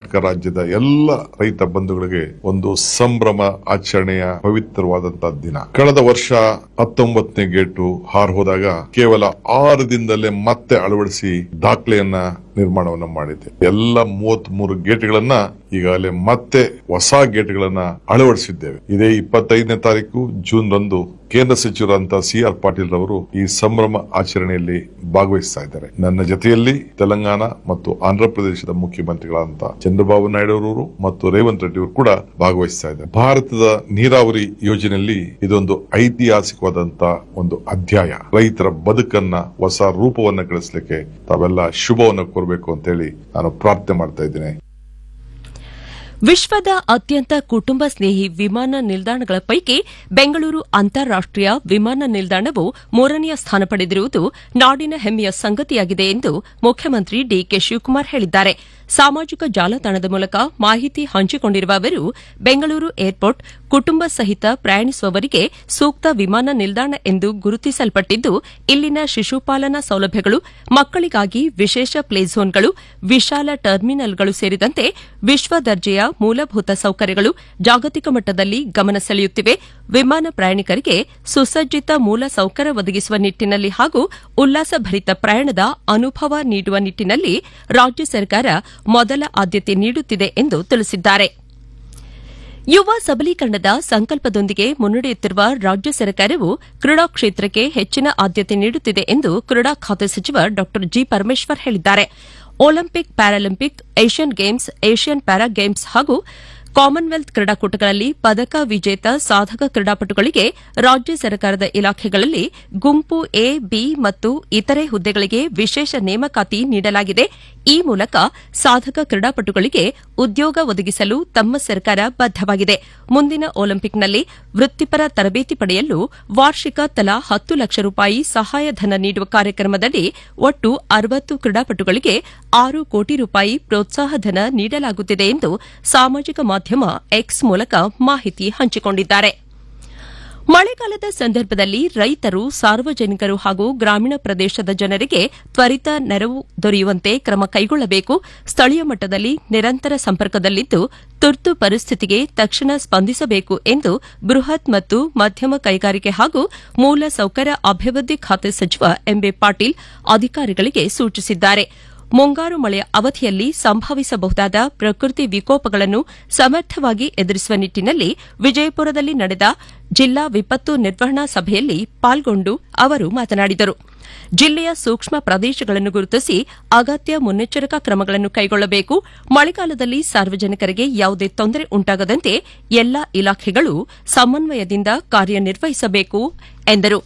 ಕರ್ನಾಟಕ ರಾಜ್ಯದ ಎಲ್ಲ ರೈತ ಬಂಧುಗಳಿಗೆ ಒಂದು ಸಂಭ್ರಮ ಆಚರಣೆಯ ಪವಿತ್ರವಾದಂತಹ ದಿನ ಕಳೆದ ವರ್ಷ ಹತ್ತೊಂಬತ್ತನೇ ಗೇಟು ಹಾರ್ ಹೋದಾಗ ಕೇವಲ ಆರು ದಿನದಲ್ಲೇ ಮತ್ತೆ ಅಳವಡಿಸಿ ದಾಖಲೆಯನ್ನ ನಿರ್ಮಾಣವನ್ನ ಮಾಡಿದೆ ಎಲ್ಲ ಮೂವತ್ತ್ ಮೂರು ಗೇಟ್ಗಳನ್ನ ಈಗಾಗಲೇ ಮತ್ತೆ ಹೊಸ ಗೇಟ್ಗಳನ್ನ ಅಳವಡಿಸಿದ್ದೇವೆ ಇದೇ ಇಪ್ಪತ್ತೈದನೇ ತಾರೀಕು ಜೂನ್ ರಂದು ಕೇಂದ್ರ ಸಚಿವರಂತ ಸಿ ಆರ್ ಪಾಟೀಲ್ ರವರು ಈ ಸಂಭ್ರಮ ಆಚರಣೆಯಲ್ಲಿ ಭಾಗವಹಿಸ್ತಾ ಇದ್ದಾರೆ ನನ್ನ ಜೊತೆಯಲ್ಲಿ ತೆಲಂಗಾಣ ಮತ್ತು ಆಂಧ್ರ ಪ್ರದೇಶದ ಮುಖ್ಯಮಂತ್ರಿಗಳಾದಂತ ಚಂದ್ರಬಾಬು ನಾಯ್ಡು ಅವರು ಮತ್ತು ರೇವಂತ್ ರೆಡ್ಡಿ ಅವರು ಕೂಡ ಭಾಗವಹಿಸ್ತಾ ಇದ್ದಾರೆ ಭಾರತದ ನೀರಾವರಿ ಯೋಜನೆಯಲ್ಲಿ ಇದೊಂದು ಐತಿಹಾಸಿಕವಾದಂತ ಒಂದು ಅಧ್ಯಾಯ ರೈತರ ಬದುಕನ್ನ ಹೊಸ ರೂಪವನ್ನ ಗಳಿಸಲಿಕ್ಕೆ ತಾವೆಲ್ಲ ಶುಭವನ್ನು ಕೋರಬೇಕು ಅಂತ ಹೇಳಿ ನಾನು ಪ್ರಾರ್ಥನೆ ಮಾಡ್ತಾ ಇದ್ದೇನೆ ವಿಶ್ವದ ಅತ್ಯಂತ ಕುಟುಂಬ ಸ್ನೇಹಿ ವಿಮಾನ ನಿಲ್ದಾಣಗಳ ಪೈಕಿ ಬೆಂಗಳೂರು ಅಂತಾರಾಷ್ಟೀಯ ವಿಮಾನ ನಿಲ್ದಾಣವು ಮೂರನೆಯ ಸ್ಥಾನ ಪಡೆದಿರುವುದು ನಾಡಿನ ಹೆಮ್ಮೆಯ ಸಂಗತಿಯಾಗಿದೆ ಎಂದು ಮುಖ್ಯಮಂತ್ರಿ ಡಿಕೆ ಶಿವಕುಮಾರ್ ಹೇಳಿದ್ದಾರೆ ಸಾಮಾಜಿಕ ಜಾಲತಾಣದ ಮೂಲಕ ಮಾಹಿತಿ ಹಂಚಿಕೊಂಡಿರುವ ಅವರು ಬೆಂಗಳೂರು ಏರ್ಪೋರ್ಟ್ ಕುಟುಂಬ ಸಹಿತ ಪ್ರಯಾಣಿಸುವವರಿಗೆ ಸೂಕ್ತ ವಿಮಾನ ನಿಲ್ದಾಣ ಎಂದು ಗುರುತಿಸಲ್ಪಟ್ಟಿದ್ದು ಇಲ್ಲಿನ ಶಿಶುಪಾಲನಾ ಸೌಲಭ್ಯಗಳು ಮಕ್ಕಳಿಗಾಗಿ ವಿಶೇಷ ಪ್ಲೇ ಝೋನ್ಗಳು ವಿಶಾಲ ಟರ್ಮಿನಲ್ಗಳು ಸೇರಿದಂತೆ ವಿಶ್ವ ದರ್ಜೆಯ ಮೂಲಭೂತ ಸೌಕರ್ಯಗಳು ಜಾಗತಿಕ ಮಟ್ಟದಲ್ಲಿ ಗಮನ ಸೆಳೆಯುತ್ತಿವೆ ವಿಮಾನ ಪ್ರಯಾಣಿಕರಿಗೆ ಸುಸಜ್ಜಿತ ಮೂಲ ಸೌಕರ್ಯ ಒದಗಿಸುವ ನಿಟ್ಟಿನಲ್ಲಿ ಹಾಗೂ ಉಲ್ಲಾಸಭರಿತ ಪ್ರಯಾಣದ ಅನುಭವ ನೀಡುವ ನಿಟ್ಟಿನಲ್ಲಿ ರಾಜ್ಯ ಸರ್ಕಾರ ಮೊದಲ ಆದ್ಯತೆ ನೀಡುತ್ತಿದೆ ಎಂದು ತಿಳಿಸಿದ್ದಾರೆ ಯುವ ಸಬಲೀಕರಣದ ಸಂಕಲ್ಪದೊಂದಿಗೆ ಮುನ್ನಡೆಯುತ್ತಿರುವ ರಾಜ್ಯ ಸರ್ಕಾರವು ಕ್ರೀಡಾ ಕ್ಷೇತ್ರಕ್ಕೆ ಹೆಚ್ಚಿನ ಆದ್ಯತೆ ನೀಡುತ್ತಿದೆ ಎಂದು ಕ್ರೀಡಾ ಖಾತೆ ಸಚಿವ ಡಾ ಜಿ ಪರಮೇಶ್ವರ್ ಹೇಳಿದ್ದಾರೆ Olympic Paralympic Asian games Asian para games ಹಾಗೂ ಕಾಮನ್ವೆಲ್ತ್ ಕ್ರೀಡಾಕೂಟಗಳಲ್ಲಿ ಪದಕ ವಿಜೇತ ಸಾಧಕ ಕ್ರೀಡಾಪಟುಗಳಿಗೆ ರಾಜ್ಯ ಸರ್ಕಾರದ ಇಲಾಖೆಗಳಲ್ಲಿ ಗುಂಪು ಎ ಬಿ ಮತ್ತು ಇತರೆ ಹುದ್ದೆಗಳಿಗೆ ವಿಶೇಷ ನೇಮಕಾತಿ ನೀಡಲಾಗಿದೆ ಈ ಮೂಲಕ ಸಾಧಕ ಕ್ರೀಡಾಪಟುಗಳಿಗೆ ಉದ್ಯೋಗ ಒದಗಿಸಲು ತಮ್ಮ ಸರ್ಕಾರ ಬದ್ದವಾಗಿದೆ ಮುಂದಿನ ಒಲಿಂಪಿಕ್ನಲ್ಲಿ ವೃತ್ತಿಪರ ತರಬೇತಿ ಪಡೆಯಲು ವಾರ್ಷಿಕ ತಲಾ ಹತ್ತು ಲಕ್ಷ ರೂಪಾಯಿ ಸಹಾಯಧನ ನೀಡುವ ಕಾರ್ಯಕ್ರಮದಲ್ಲಿ ಒಟ್ಟು ಅರವತ್ತು ಕ್ರೀಡಾಪಟುಗಳಿಗೆ ಆರು ಕೋಟಿ ರೂಪಾಯಿ ಪ್ರೋತ್ಸಾಹಧನ ನೀಡಲಾಗುತ್ತಿದೆ ಎಂದು ಸಾಮಾಜಿಕ ಮಾಧ್ಯಮ ಎಕ್ಸ್ ಮೂಲಕ ಮಾಹಿತಿ ಹಂಚಿಕೊಂಡಿದ್ದಾರೆ ಮಳೆಗಾಲದ ಸಂದರ್ಭದಲ್ಲಿ ರೈತರು ಸಾರ್ವಜನಿಕರು ಹಾಗೂ ಗ್ರಾಮೀಣ ಪ್ರದೇಶದ ಜನರಿಗೆ ತ್ವರಿತ ನೆರವು ದೊರೆಯುವಂತೆ ಕ್ರಮ ಕೈಗೊಳ್ಳಬೇಕು ಸ್ಥಳೀಯ ಮಟ್ಟದಲ್ಲಿ ನಿರಂತರ ಸಂಪರ್ಕದಲ್ಲಿದ್ದು ತುರ್ತು ಪರಿಸ್ಥಿತಿಗೆ ತಕ್ಷಣ ಸ್ಪಂದಿಸಬೇಕು ಎಂದು ಬೃಹತ್ ಮತ್ತು ಮಧ್ಯಮ ಕೈಗಾರಿಕೆ ಹಾಗೂ ಮೂಲ ಸೌಕರ್ಯ ಅಭಿವೃದ್ಧಿ ಖಾತೆ ಸಚಿವ ಎಂಬಿ ಪಾಟೀಲ್ ಅಧಿಕಾರಿಗಳಿಗೆ ಸೂಚಿಸಿದ್ದಾರೆ ಮುಂಗಾರು ಮಳೆಯ ಅವಧಿಯಲ್ಲಿ ಸಂಭವಿಸಬಹುದಾದ ಪ್ರಕೃತಿ ವಿಕೋಪಗಳನ್ನು ಸಮರ್ಥವಾಗಿ ಎದುರಿಸುವ ನಿಟ್ಟಿನಲ್ಲಿ ವಿಜಯಪುರದಲ್ಲಿ ನಡೆದ ಜಿಲ್ಲಾ ವಿಪತ್ತು ನಿರ್ವಹಣಾ ಸಭೆಯಲ್ಲಿ ಪಾಲ್ಗೊಂಡು ಅವರು ಮಾತನಾಡಿದರು ಜಿಲ್ಲೆಯ ಸೂಕ್ಷ್ಮ ಪ್ರದೇಶಗಳನ್ನು ಗುರುತಿಸಿ ಅಗತ್ಯ ಮುನ್ನೆಚ್ಚರಿಕಾ ಕ್ರಮಗಳನ್ನು ಕೈಗೊಳ್ಳಬೇಕು ಮಳೆಗಾಲದಲ್ಲಿ ಸಾರ್ವಜನಿಕರಿಗೆ ಯಾವುದೇ ತೊಂದರೆ ಉಂಟಾಗದಂತೆ ಎಲ್ಲಾ ಇಲಾಖೆಗಳು ಸಮನ್ವಯದಿಂದ ಕಾರ್ಯನಿರ್ವಹಿಸಬೇಕು ಎಂದರು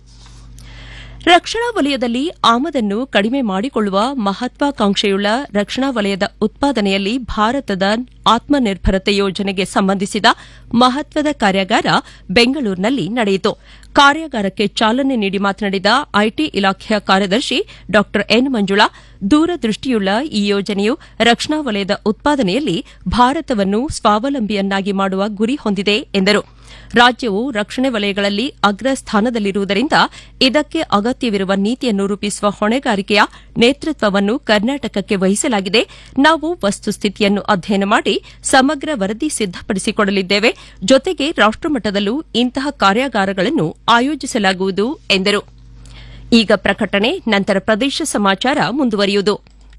ರಕ್ಷಣಾ ವಲಯದಲ್ಲಿ ಆಮದನ್ನು ಕಡಿಮೆ ಮಾಡಿಕೊಳ್ಳುವ ಮಹತ್ವಾಕಾಂಕ್ಷೆಯುಳ್ಳ ರಕ್ಷಣಾ ವಲಯದ ಉತ್ಪಾದನೆಯಲ್ಲಿ ಭಾರತದ ಆತ್ಮನಿರ್ಭರತೆ ಯೋಜನೆಗೆ ಸಂಬಂಧಿಸಿದ ಮಹತ್ವದ ಕಾರ್ಯಾಗಾರ ಬೆಂಗಳೂರಿನಲ್ಲಿ ನಡೆಯಿತು ಕಾರ್ಯಾಗಾರಕ್ಕೆ ಚಾಲನೆ ನೀಡಿ ಮಾತನಾಡಿದ ಐಟಿ ಇಲಾಖೆಯ ಕಾರ್ಯದರ್ಶಿ ಡಾ ಎನ್ ಮಂಜುಳಾ ದೂರದೃಷ್ಟಿಯುಳ್ಳ ಈ ಯೋಜನೆಯು ರಕ್ಷಣಾ ವಲಯದ ಉತ್ಪಾದನೆಯಲ್ಲಿ ಭಾರತವನ್ನು ಸ್ವಾವಲಂಬಿಯನ್ನಾಗಿ ಮಾಡುವ ಗುರಿ ಹೊಂದಿದೆ ಎಂದರು ರಾಜ್ಯವು ರಕ್ಷಣೆ ವಲಯಗಳಲ್ಲಿ ಅಗ್ರ ಸ್ಥಾನದಲ್ಲಿರುವುದರಿಂದ ಇದಕ್ಕೆ ಅಗತ್ಯವಿರುವ ನೀತಿಯನ್ನು ರೂಪಿಸುವ ಹೊಣೆಗಾರಿಕೆಯ ನೇತೃತ್ವವನ್ನು ಕರ್ನಾಟಕಕ್ಕೆ ವಹಿಸಲಾಗಿದೆ ನಾವು ವಸ್ತುಸ್ಥಿತಿಯನ್ನು ಅಧ್ಯಯನ ಮಾಡಿ ಸಮಗ್ರ ವರದಿ ಸಿದ್ದಪಡಿಸಿಕೊಡಲಿದ್ದೇವೆ ಜೊತೆಗೆ ರಾಷ್ಟಮಟ್ಟದಲ್ಲೂ ಇಂತಹ ಕಾರ್ಯಾಗಾರಗಳನ್ನು ಆಯೋಜಿಸಲಾಗುವುದು ಎಂದರು ಈಗ ಪ್ರಕಟಣೆ ನಂತರ ಪ್ರದೇಶ ಸಮಾಚಾರ ಮುಂದುವರಿಯುವುದು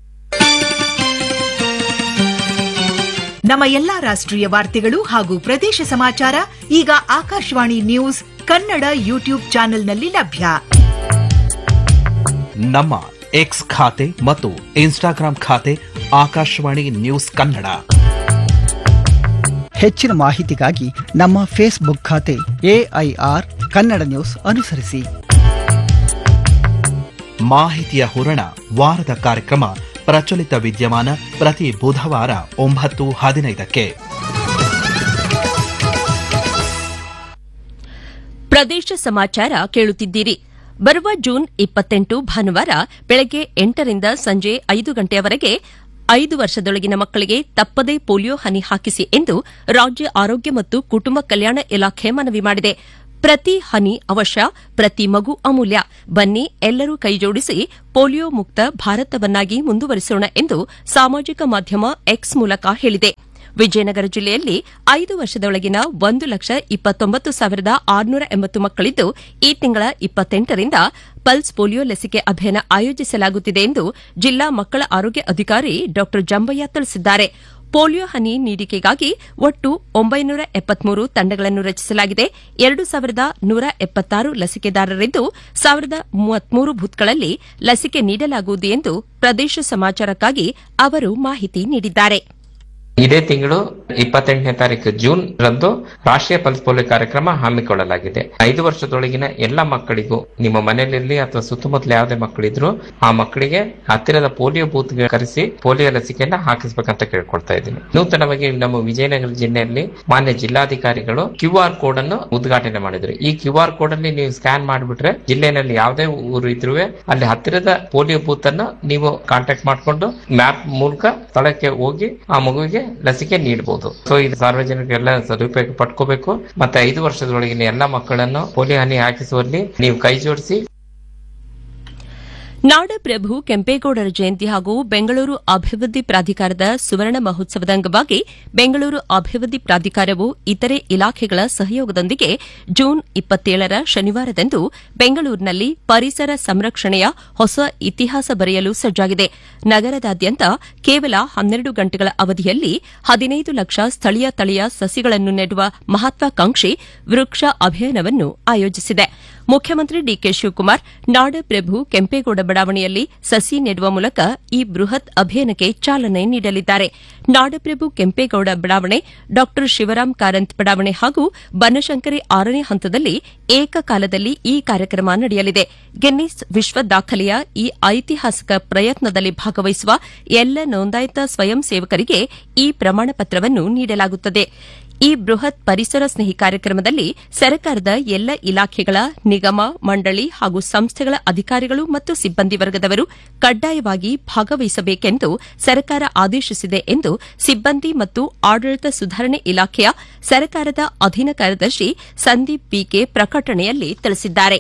ನಮ್ಮ ಎಲ್ಲಾ ರಾಷ್ಟ್ರೀಯ ವಾರ್ತೆಗಳು ಹಾಗೂ ಪ್ರದೇಶ ಸಮಾಚಾರ ಈಗ ಆಕಾಶವಾಣಿ ನ್ಯೂಸ್ ಕನ್ನಡ ಯೂಟ್ಯೂಬ್ ಚಾನೆಲ್ನಲ್ಲಿ ಲಭ್ಯ ನಮ್ಮ ಎಕ್ಸ್ ಖಾತೆ ಮತ್ತು ಇನ್ಸ್ಟಾಗ್ರಾಂ ಖಾತೆ ಆಕಾಶವಾಣಿ ನ್ಯೂಸ್ ಕನ್ನಡ ಹೆಚ್ಚಿನ ಮಾಹಿತಿಗಾಗಿ ನಮ್ಮ ಫೇಸ್ಬುಕ್ ಖಾತೆ ಎಐಆರ್ ಕನ್ನಡ ನ್ಯೂಸ್ ಅನುಸರಿಸಿ ಮಾಹಿತಿಯ ಹೂರಣ ವಾರದ ಕಾರ್ಯಕ್ರಮ ಪ್ರಚಲಿತ ವಿದ್ಯಮಾನ ಪ್ರತಿ ಬುಧವಾರ ಒಂಬತ್ತು ಹದಿನೈದಕ್ಕೆ ಪ್ರದೇಶ ಸಮಾಚಾರ ಕೇಳುತ್ತಿದ್ದೀರಿ ಬರುವ ಜೂನ್ ಇಪ್ಪತ್ತೆಂಟು ಭಾನುವಾರ ಬೆಳಗ್ಗೆ ಎಂಟರಿಂದ ಸಂಜೆ ಐದು ಗಂಟೆಯವರೆಗೆ ಐದು ವರ್ಷದೊಳಗಿನ ಮಕ್ಕಳಿಗೆ ತಪ್ಪದೇ ಪೋಲಿಯೋ ಹನಿ ಹಾಕಿಸಿ ಎಂದು ರಾಜ್ಯ ಆರೋಗ್ಯ ಮತ್ತು ಕುಟುಂಬ ಕಲ್ಯಾಣ ಇಲಾಖೆ ಮನವಿ ಮಾಡಿದೆ ಪ್ರತಿ ಹನಿ ಅವಶ್ಯ ಪ್ರತಿ ಮಗು ಅಮೂಲ್ಯ ಬನ್ನಿ ಎಲ್ಲರೂ ಕೈಜೋಡಿಸಿ ಪೋಲಿಯೋ ಮುಕ್ತ ಭಾರತವನ್ನಾಗಿ ಮುಂದುವರಿಸೋಣ ಎಂದು ಸಾಮಾಜಿಕ ಮಾಧ್ಯಮ ಎಕ್ಸ್ ಮೂಲಕ ಹೇಳಿದೆ ವಿಜಯನಗರ ಜಿಲ್ಲೆಯಲ್ಲಿ ಐದು ವರ್ಷದೊಳಗಿನ ಒಂದು ಲಕ್ಷ ಇಪ್ಪತ್ತೊಂಬತ್ತು ಸಾವಿರದ ಆರುನೂರ ಎಂಬತ್ತು ಮಕ್ಕಳಿದ್ದು ಈ ತಿಂಗಳ ಇಪ್ಪತ್ತೆಂಟರಿಂದ ಪಲ್ಸ್ ಪೋಲಿಯೋ ಲಸಿಕೆ ಅಭಿಯಾನ ಆಯೋಜಿಸಲಾಗುತ್ತಿದೆ ಎಂದು ಜಿಲ್ಲಾ ಮಕ್ಕಳ ಆರೋಗ್ಯ ಅಧಿಕಾರಿ ಡಾ ಜಂಬಯ್ಯ ತಿಳಿಸಿದ್ದಾರೆ ಪೋಲಿಯೋ ಹನಿ ನೀಡಿಕೆಗಾಗಿ ಒಟ್ಟು ಒಂಬೈನೂರ ಎಪ್ಪತ್ಮೂರು ತಂಡಗಳನ್ನು ರಚಿಸಲಾಗಿದೆ ಎರಡು ಸಾವಿರದ ನೂರ ಎಪ್ಪತ್ತಾರು ಲಸಿಕೆದಾರರಿದ್ದು ಸಾವಿರದ ಮೂವತ್ಮೂರು ಬೂತ್ಗಳಲ್ಲಿ ಲಸಿಕೆ ನೀಡಲಾಗುವುದು ಎಂದು ಪ್ರದೇಶ ಸಮಾಚಾರಕ್ಕಾಗಿ ಅವರು ಮಾಹಿತಿ ನೀಡಿದ್ದಾರೆ ಇದೇ ತಿಂಗಳು ಇಪ್ಪತ್ತೆಂಟನೇ ತಾರೀಕು ಜೂನ್ ರಂದು ರಾಷ್ಟ್ರೀಯ ಪಲ್ಸ್ ಪೋಲಿಯೋ ಕಾರ್ಯಕ್ರಮ ಹಮ್ಮಿಕೊಳ್ಳಲಾಗಿದೆ ಐದು ವರ್ಷದೊಳಗಿನ ಎಲ್ಲ ಮಕ್ಕಳಿಗೂ ನಿಮ್ಮ ಮನೆಯಲ್ಲಿ ಅಥವಾ ಸುತ್ತಮುತ್ತಲ ಯಾವುದೇ ಮಕ್ಕಳಿದ್ರು ಆ ಮಕ್ಕಳಿಗೆ ಹತ್ತಿರದ ಪೋಲಿಯೋ ಬೂತ್ ಕರೆಸಿ ಪೋಲಿಯೋ ಲಸಿಕೆಯನ್ನ ಹಾಕಿಸ್ಬೇಕಂತ ಕೇಳ್ಕೊಳ್ತಾ ಇದ್ದೀನಿ ನೂತನವಾಗಿ ನಮ್ಮ ವಿಜಯನಗರ ಜಿಲ್ಲೆಯಲ್ಲಿ ಮಾನ್ಯ ಜಿಲ್ಲಾಧಿಕಾರಿಗಳು ಕ್ಯೂ ಆರ್ ಕೋಡ್ ಅನ್ನು ಉದ್ಘಾಟನೆ ಮಾಡಿದ್ರು ಈ ಕ್ಯೂ ಆರ್ ಕೋಡ್ ಅಲ್ಲಿ ನೀವು ಸ್ಕ್ಯಾನ್ ಮಾಡಿಬಿಟ್ರೆ ಜಿಲ್ಲೆಯಲ್ಲಿ ಯಾವುದೇ ಊರು ಇದ್ರೂ ಅಲ್ಲಿ ಹತ್ತಿರದ ಪೋಲಿಯೋ ಬೂತ್ ಅನ್ನು ನೀವು ಕಾಂಟ್ಯಾಕ್ಟ್ ಮಾಡಿಕೊಂಡು ಮ್ಯಾಪ್ ಮೂಲಕ ಸ್ಥಳಕ್ಕೆ ಹೋಗಿ ಆ ಮಗುವಿಗೆ ಲಸಿಕೆ ನೀಡಬಹುದು ಸೊ ಇದು ಸಾರ್ವಜನಿಕರೆಲ್ಲ ಸದುಪಯೋಗ ಪಡ್ಕೋಬೇಕು ಮತ್ತೆ ಐದು ವರ್ಷದೊಳಗಿನ ಎಲ್ಲ ಮಕ್ಕಳನ್ನು ಪೋಲಿಯೋ ಹನಿ ಹಾಕಿಸುವಲ್ಲಿ ನೀವು ಕೈ ಜೋಡಿಸಿ ನಾಡಪ್ರಭು ಕೆಂಪೇಗೌಡರ ಜಯಂತಿ ಹಾಗೂ ಬೆಂಗಳೂರು ಅಭಿವೃದ್ಧಿ ಪ್ರಾಧಿಕಾರದ ಸುವರ್ಣ ಮಹೋತ್ಸವದ ಅಂಗವಾಗಿ ಬೆಂಗಳೂರು ಅಭಿವೃದ್ಧಿ ಪ್ರಾಧಿಕಾರವು ಇತರೆ ಇಲಾಖೆಗಳ ಸಹಯೋಗದೊಂದಿಗೆ ಜೂನ್ ಇಪ್ಪತ್ತೇಳರ ಶನಿವಾರದಂದು ಬೆಂಗಳೂರಿನಲ್ಲಿ ಪರಿಸರ ಸಂರಕ್ಷಣೆಯ ಹೊಸ ಇತಿಹಾಸ ಬರೆಯಲು ಸಜ್ಜಾಗಿದೆ ನಗರದಾದ್ಯಂತ ಕೇವಲ ಹನ್ನೆರಡು ಗಂಟೆಗಳ ಅವಧಿಯಲ್ಲಿ ಹದಿನೈದು ಲಕ್ಷ ಸ್ಥಳೀಯ ತಳಿಯ ಸಸಿಗಳನ್ನು ನೆಡುವ ಮಹತ್ವಾಕಾಂಕ್ಷಿ ವೃಕ್ಷ ಅಭಿಯಾನವನ್ನು ಆಯೋಜಿಸಿದೆ ಮುಖ್ಯಮಂತ್ರಿ ಡಿಕೆ ಶಿವಕುಮಾರ್ ನಾಡಪ್ರಭು ಕೆಂಪೇಗೌಡ ಬಡಾವಣೆಯಲ್ಲಿ ಸಸಿ ನೆಡುವ ಮೂಲಕ ಈ ಬೃಹತ್ ಅಭಿಯಾನಕ್ಕೆ ಚಾಲನೆ ನೀಡಲಿದ್ದಾರೆ ನಾಡಪ್ರಭು ಕೆಂಪೇಗೌಡ ಬಡಾವಣೆ ಡಾ ಶಿವರಾಂ ಕಾರಂತ್ ಬಡಾವಣೆ ಹಾಗೂ ಬನಶಂಕರಿ ಆರನೇ ಹಂತದಲ್ಲಿ ಏಕಕಾಲದಲ್ಲಿ ಈ ಕಾರ್ಯಕ್ರಮ ನಡೆಯಲಿದೆ ಗಿನ್ನಿಸ್ ವಿಶ್ವ ದಾಖಲೆಯ ಈ ಐತಿಹಾಸಿಕ ಪ್ರಯತ್ನದಲ್ಲಿ ಭಾಗವಹಿಸುವ ಎಲ್ಲ ನೋಂದಾಯಿತ ಸ್ವಯಂ ಸೇವಕರಿಗೆ ಈ ಪ್ರಮಾಣ ಪತ್ರವನ್ನು ನೀಡಲಾಗುತ್ತದೆ ಈ ಬೃಹತ್ ಪರಿಸರ ಸ್ನೇಹಿ ಕಾರ್ಯಕ್ರಮದಲ್ಲಿ ಸರ್ಕಾರದ ಎಲ್ಲ ಇಲಾಖೆಗಳ ನಿಗಮ ಮಂಡಳಿ ಹಾಗೂ ಸಂಸ್ಥೆಗಳ ಅಧಿಕಾರಿಗಳು ಮತ್ತು ಸಿಬ್ಬಂದಿ ವರ್ಗದವರು ಕಡ್ಡಾಯವಾಗಿ ಭಾಗವಹಿಸಬೇಕೆಂದು ಸರ್ಕಾರ ಆದೇಶಿಸಿದೆ ಎಂದು ಸಿಬ್ಬಂದಿ ಮತ್ತು ಆಡಳಿತ ಸುಧಾರಣೆ ಇಲಾಖೆಯ ಸರ್ಕಾರದ ಅಧೀನ ಕಾರ್ಯದರ್ಶಿ ಸಂದೀಪ್ ಬಿಕೆ ಪ್ರಕಟಣೆಯಲ್ಲಿ ತಿಳಿಸಿದ್ದಾರೆ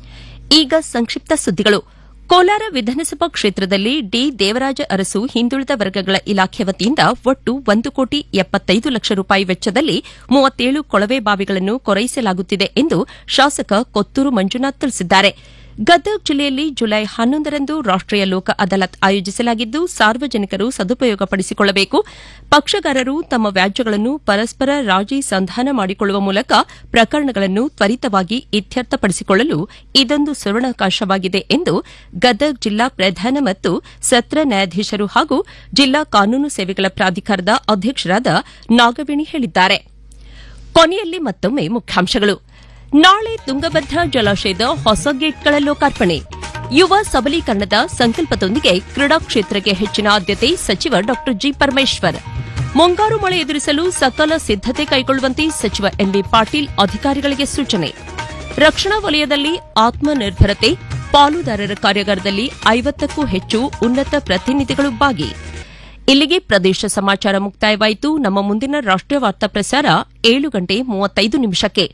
ಈಗ ಸಂಕ್ಷಿಪ್ತ ಸುದ್ದಿಗಳು ಕೋಲಾರ ವಿಧಾನಸಭಾ ಕ್ಷೇತ್ರದಲ್ಲಿ ಡಿ ದೇವರಾಜ ಅರಸು ಹಿಂದುಳಿದ ವರ್ಗಗಳ ಇಲಾಖೆ ವತಿಯಿಂದ ಒಟ್ಟು ಒಂದು ಕೋಟಿ ಎಪ್ಪತ್ತೈದು ಲಕ್ಷ ರೂಪಾಯಿ ವೆಚ್ಚದಲ್ಲಿ ಮೂವತ್ತೇಳು ಕೊಳವೆ ಬಾವಿಗಳನ್ನು ಕೊರೈಸಲಾಗುತ್ತಿದೆ ಎಂದು ಶಾಸಕ ಕೊತ್ತೂರು ಮಂಜುನಾಥ್ ತಿಳಿಸಿದ್ದಾರೆ ಗದಗ ಜಿಲ್ಲೆಯಲ್ಲಿ ಜುಲೈ ಹನ್ನೊಂದರಂದು ರಾಷ್ಟೀಯ ಲೋಕ ಅದಾಲತ್ ಆಯೋಜಿಸಲಾಗಿದ್ದು ಸಾರ್ವಜನಿಕರು ಸದುಪಯೋಗಪಡಿಸಿಕೊಳ್ಳಬೇಕು ಪಕ್ಷಗಾರರು ತಮ್ಮ ವ್ಯಾಜ್ಯಗಳನ್ನು ಪರಸ್ಪರ ರಾಜಿ ಸಂಧಾನ ಮಾಡಿಕೊಳ್ಳುವ ಮೂಲಕ ಪ್ರಕರಣಗಳನ್ನು ತ್ವರಿತವಾಗಿ ಇತ್ಯರ್ಥಪಡಿಸಿಕೊಳ್ಳಲು ಇದೊಂದು ಸುವರ್ಣಾವಕಾಶವಾಗಿದೆ ಎಂದು ಗದಗ ಜಿಲ್ಲಾ ಪ್ರಧಾನ ಮತ್ತು ಸತ್ರ ನ್ಯಾಯಾಧೀಶರು ಹಾಗೂ ಜಿಲ್ಲಾ ಕಾನೂನು ಸೇವೆಗಳ ಪ್ರಾಧಿಕಾರದ ಅಧ್ಯಕ್ಷರಾದ ನಾಗವೇಣಿ ಹೇಳಿದ್ದಾರೆ ಕೊನೆಯಲ್ಲಿ ಮತ್ತೊಮ್ಮೆ ಮುಖ್ಯಾಂಶಗಳು ನಾಳೆ ತುಂಗಭದ್ರಾ ಜಲಾಶಯದ ಹೊಸ ಗೇಟ್ಗಳ ಲೋಕಾರ್ಪಣೆ ಯುವ ಸಬಲೀಕರಣದ ಸಂಕಲ್ಪದೊಂದಿಗೆ ಕ್ರೀಡಾ ಕ್ಷೇತ್ರಕ್ಕೆ ಹೆಚ್ಚಿನ ಆದ್ಯತೆ ಸಚಿವ ಡಾ ಜಿ ಪರಮೇಶ್ವರ್ ಮುಂಗಾರು ಮಳೆ ಎದುರಿಸಲು ಸಕಲ ಸಿದ್ದತೆ ಕೈಗೊಳ್ಳುವಂತೆ ಸಚಿವ ಎಂಬಿ ಪಾಟೀಲ್ ಅಧಿಕಾರಿಗಳಿಗೆ ಸೂಚನೆ ರಕ್ಷಣಾ ವಲಯದಲ್ಲಿ ಆತ್ಮನಿರ್ಭರತೆ ಪಾಲುದಾರರ ಕಾರ್ಯಾಗಾರದಲ್ಲಿ ಐವತ್ತಕ್ಕೂ ಹೆಚ್ಚು ಉನ್ನತ ಪ್ರತಿನಿಧಿಗಳು ಭಾಗಿ ಇಲ್ಲಿಗೆ ಪ್ರದೇಶ ಸಮಾಚಾರ ಮುಕ್ತಾಯವಾಯಿತು ನಮ್ಮ ಮುಂದಿನ ರಾಷ್ಟೀಯ ವಾರ್ತಾ ಪ್ರಸಾರ ಏಳು ಗಂಟೆ ಮೂವತ್ತೈದು ನಿಮಿಷಕ್ಕೆ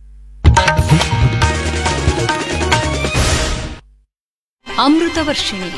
ಅಮೃತ ವರ್ಷಿಣಿ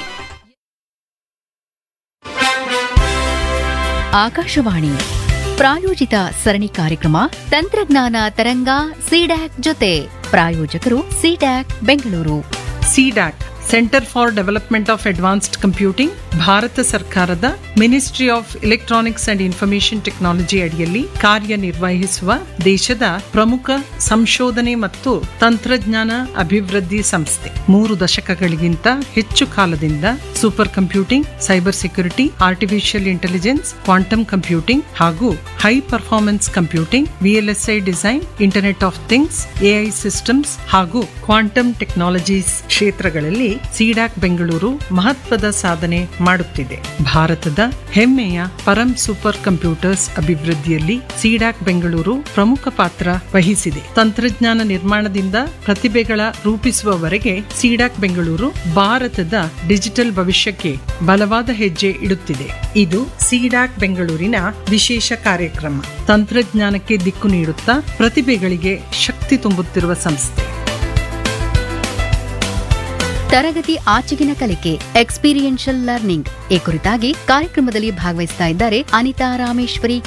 ಆಕಾಶವಾಣಿ ಪ್ರಾಯೋಜಿತ ಸರಣಿ ಕಾರ್ಯಕ್ರಮ ತಂತ್ರಜ್ಞಾನ ತರಂಗ ಸಿಡ್ಯಾಕ್ ಜೊತೆ ಪ್ರಾಯೋಜಕರು CDAC Bengaluru CDAC centre for development of advanced computing ಭಾರತ ಸರ್ಕಾರದ ministry of electronics and information technology ಅಡಿಯಲ್ಲಿ ಕಾರ್ಯನಿರ್ವಹಿಸುವ ದೇಶದ ಪ್ರಮುಖ ಸಂಶೋಧನೆ ಮತ್ತು ತಂತ್ರಜ್ಞಾನ ಅಭಿವೃದ್ಧಿ ಸಂಸ್ಥೆ ಮೂರು ದಶಕಗಳಿಗಿಂತ ಹೆಚ್ಚು ಕಾಲದಿಂದ supercomputing cyber security artificial intelligence quantum computing ಹಾಗೂ high performance computing VLSI design internet of things AI systems ಹಾಗೂ ಕ್ವಾಂಟಮ್ ಟೆಕ್ನಾಲಜೀಸ್ ಕ್ಷೇತ್ರಗಳಲ್ಲಿ ಸಿಡಾಕ್ ಬೆಂಗಳೂರು ಮಹತ್ವದ ಸಾಧನೆ ಮಾಡುತ್ತಿದೆ ಭಾರತದ ಹೆಮ್ಮೆಯ ಪರಂ ಸೂಪರ್ ಕಂಪ್ಯೂಟರ್ಸ್ ಅಭಿವೃದ್ಧಿಯಲ್ಲಿ ಸಿಡಾಕ್ ಬೆಂಗಳೂರು ಪ್ರಮುಖ ಪಾತ್ರ ವಹಿಸಿದೆ ತಂತ್ರಜ್ಞಾನ ನಿರ್ಮಾಣದಿಂದ ಪ್ರತಿಭೆಗಳ ರೂಪಿಸುವವರೆಗೆ ಸಿಡಾಕ್ ಬೆಂಗಳೂರು ಭಾರತದ ಡಿಜಿಟಲ್ ಭವಿಷ್ಯಕ್ಕೆ ಬಲವಾದ ಹೆಜ್ಜೆ ಇಡುತ್ತಿದೆ ಇದು ಸಿಡಾಕ್ ಬೆಂಗಳೂರಿನ ವಿಶೇಷ ಕಾರ್ಯಕ್ರಮ ತಂತ್ರಜ್ಞಾನಕ್ಕೆ ದಿಕ್ಕು ನೀಡುತ್ತಾ ಪ್ರತಿಭೆಗಳಿಗೆ ಶಕ್ತಿ ತುಂಬುತ್ತಿರುವ ಸಂಸ್ಥೆ ತರಗತಿ ಆಚೆಗಿನ ಕಲಿಕೆ ಎಕ್ಸ್ಪೀರಿಯನ್ಷಿಯಲ್ ಲರ್ನಿಂಗ್ ಈ ಕುರಿತಾಗಿ ಕಾರ್ಯಕ್ರಮದಲ್ಲಿ ಭಾಗವಹಿಸ್ತಾ ಇದ್ದಾರೆ ಅನಿತಾ ರಾಮೇಶ್ವರಿ